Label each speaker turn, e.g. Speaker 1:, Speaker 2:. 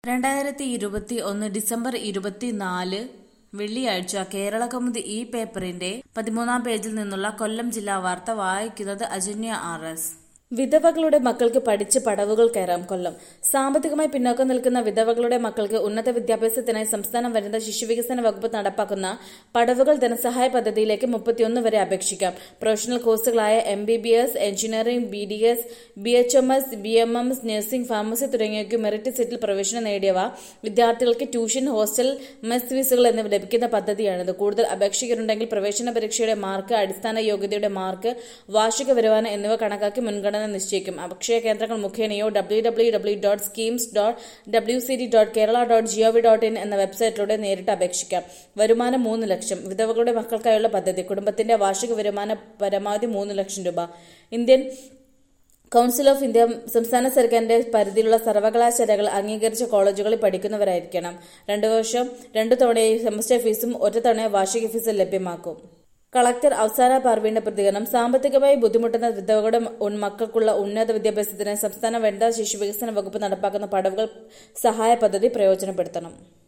Speaker 1: രണ്ടായിരത്തി ഇരുപത്തി ഒന്ന് ഡിസംബർ ഇരുപത്തിനാല് വെള്ളിയാഴ്ച കേരളകൗമുദി ഈ പേപ്പറിന്റെ പതിമൂന്നാം പേജിൽ നിന്നുള്ള കൊല്ലം ജില്ലാ വാർത്ത വായിക്കുന്നത് അജന്യ ആർ എസ് വിധവകളുടെ മക്കൾക്ക് പഠിച്ച് പടവുകൾ കയറാം കൊല്ലം സാമ്പത്തികമായി പിന്നോക്കം നിൽക്കുന്ന വിധവകളുടെ മക്കൾക്ക് ഉന്നത വിദ്യാഭ്യാസത്തിനായി സംസ്ഥാന വനിതാ ശിശുവികസന വകുപ്പ് നടപ്പാക്കുന്ന പടവുകൾ ധനസഹായ പദ്ധതിയിലേക്ക് മുപ്പത്തിയൊന്ന് വരെ അപേക്ഷിക്കാം പ്രൊഫഷണൽ കോഴ്സുകളായ M B B S engineering B D S B H M S B M M S nursing pharmacy തുടങ്ങിയവയ്ക്ക് മെറിറ്റ് സീറ്റിൽ പ്രവേശനം നേടിയവ വിദ്യാർത്ഥികൾക്ക് ട്യൂഷൻ ഹോസ്റ്റൽ മെസ് ഫീസുകൾ എന്നിവ ലഭിക്കുന്ന പദ്ധതിയാണിത് കൂടുതൽ അപേക്ഷകരുണ്ടെങ്കിൽ പ്രവേശന പരീക്ഷയുടെ മാർക്ക് അടിസ്ഥാന യോഗ്യതയുടെ മാർക്ക് വാർഷിക വരുമാനം എന്നിവ കണക്കാക്കി മുൻഗണന നിശ്ചയിക്കും അക്ഷയ കേന്ദ്രങ്ങൾ മുഖേനയോ W W W dot schemes dot W C D dot Kerala dot G O V dot in എന്ന വെബ്സൈറ്റിലൂടെ നേരിട്ട് അപേക്ഷിക്കാം വരുമാനം മൂന്ന് ലക്ഷം വിധവകളുടെ മക്കൾക്കായുള്ള പദ്ധതി കുടുംബത്തിന്റെ വാർഷിക വരുമാനം പരമാവധി മൂന്ന് ലക്ഷം രൂപ ഇന്ത്യൻ കൗൺസിൽ ഓഫ് ഇന്ത്യ സംസ്ഥാന സർക്കാരിന്റെ പരിധിയിലുള്ള സർവകലാശാലകൾ അംഗീകരിച്ച കോളേജുകളിൽ പഠിക്കുന്നവരായിരിക്കണം രണ്ടു വർഷം രണ്ടു തവണയായി സെമസ്റ്റർ ഫീസും ഒറ്റ തവണ വാർഷിക ഫീസും ലഭ്യമാക്കും കളക്ടർ അവസാന പാർവിന്റെ പ്രതികരണം സാമ്പത്തികമായി ബുദ്ധിമുട്ടുന്ന വിധവകളുടെ മക്കൾക്കുള്ള ഉന്നത വിദ്യാഭ്യാസത്തിന് സംസ്ഥാന വനിതാ ശിശു വികസന വകുപ്പ് നടപ്പാക്കുന്ന പടവുകൾ സഹായ പദ്ധതി പ്രയോജനപ്പെടുത്തണം